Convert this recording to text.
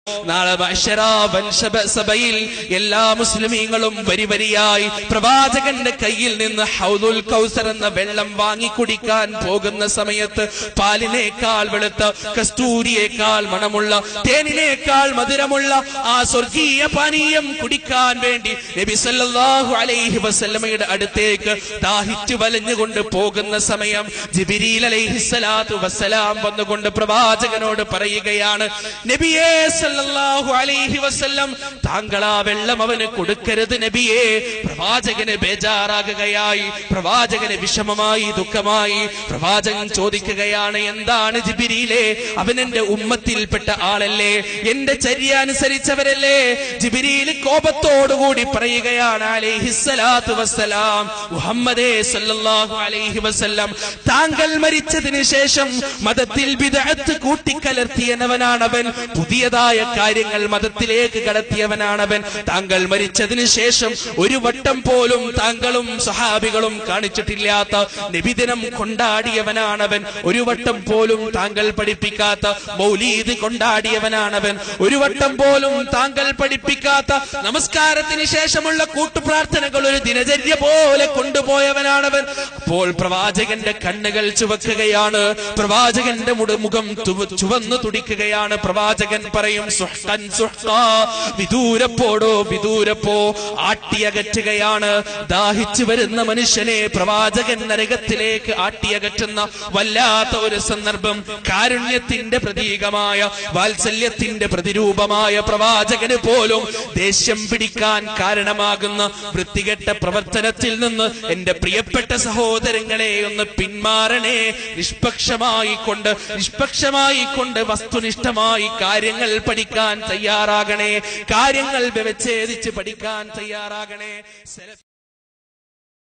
നാളെ മഅ്ശറാ വൻശബ സഭയിൽ എല്ലാ മുസ്ലിമീങ്ങളും വരി വരിയായി പ്രവാചകന്റെ കയ്യിൽ നിന്ന് ഹൗദുൽ കൗസർ എന്ന വെള്ളം വാങ്ങി കുടിക്കാൻ പോകുന്ന സമയത്ത് പാലിനേക്കാൾ വെളുത്ത കസ്തൂരിയേക്കാൾ മണമുള്ള തേനിനേക്കാൾ മധുരമുള്ള ആ സ്വർഗീയ പാനീയം കുടിക്കാൻ വേണ്ടി നബി സല്ലല്ലാഹു അലൈഹി വസല്ലമയുടെ അടുത്തേക്ക് ദാഹിച്ചു വലഞ്ഞുകൊണ്ട് പോകുന്ന സമയം ജിബിരീൽ അലൈഹിസ്സലാത്തു വസ്സലാം വന്നുകൊണ്ട് പ്രവാചകനോട് പറയുകയാണ് നബിയേ സല്ലല്ലാഹു അലൈഹി വസല്ലം താങ്കൾ ആ വെള്ളം അവന് കൊടുക്കരുത് നബിയേ പ്രവാചകന് ബേജാറാകുകയായി പ്രവാചകന് വിഷമമായി ദുഃഖമായി പ്രവാചകൻ ചോദിക്കുകയാണ് എന്താണ് ജിബിരിയിലെ അവൻ എന്റെ ഉമ്മത്തിൽപ്പെട്ട ആളല്ലേ എന്റെ ചര്യ അനുസരിച്ചവരല്ലേ ജിബിരിയിൽ കോപത്തോടുകൂടി പറയുകയാണ് അലൈഹിസ്സലാത്തു വസ്സലാം മുഹമ്മദേ സല്ലല്ലാഹു അലൈഹി വസല്ലം താങ്കൾ മരിച്ചതിന് ശേഷം മതത്തിൽ വിദഗ്ധ കൂട്ടിക്കലർത്തിയവനാണവൻ പുതിയതായ കാര്യങ്ങൾ മതത്തിലേക്ക് കടത്തിയവനാണവൻ താങ്കൾ മരിച്ചതിന് ശേഷം ഒരു വട്ടം പോലും താങ്കളും സഹാബികളും കാണിച്ചിട്ടില്ലാത്ത നിബിദിനം കൊണ്ടാടിയവനാണവൻ ഒരു വട്ടം പോലും താങ്കൾ പഠിപ്പിക്കാത്ത മൗലീദ് കൊണ്ടാടിയവനാണവൻ ഒരു വട്ടം പോലും താങ്കൾ പഠിപ്പിക്കാത്ത നമസ്കാരത്തിന് ശേഷമുള്ള കൂട്ടുപ്രാർത്ഥനകൾ ഒരു ദിനചര്യ പോലെ കൊണ്ടുപോയവനാണവൻ അപ്പോൾ പ്രവാചകന്റെ കണ്ണുകൾ ചുവക്കുകയാണ് പ്രവാചകന്റെ മുട- മുഖം തുവ- ചുവന്നു തുടിക്കുകയാണ് പ്രവാചകൻ പറയും സുഹ്തൻ സുഹ്താ, വിദൂരപ്പോടോ വിദൂരപ്പോ ആട്ടിയകറ്റുകയാണ് ദാഹിച്ചു വരുന്ന മനുഷ്യനെ പ്രവാചകൻ നരകത്തിലേക്ക് ആട്ടിയകറ്റുന്ന വല്ലാത്ത ഒരു സന്ദർഭം കാരുണ്യത്തിന്റെ പ്രതീകമായ വാത്സല്യത്തിന്റെ പ്രതിരൂപമായ പ്രവാചകന് പോലും ദേഷ്യം പിടിക്കാൻ കാരണമാകുന്ന വൃത്തികെട്ട പ്രവർത്തനത്തിൽ നിന്ന് എന്റെ പ്രിയപ്പെട്ട സഹോദരങ്ങളെ ഒന്ന് പിന്മാറണേ നിഷ്പക്ഷമായി കൊണ്ട് നിഷ്പക്ഷമായി കൊണ്ട് വസ്തുനിഷ്ഠമായി കാര്യങ്ങൾ പഠിക്കാൻ തയ്യാറാകണേ കാര്യങ്ങൾ വ്യവച്ഛേദിച്ച് പഠിക്കാൻ തയ്യാറാകണേ സെലഫ്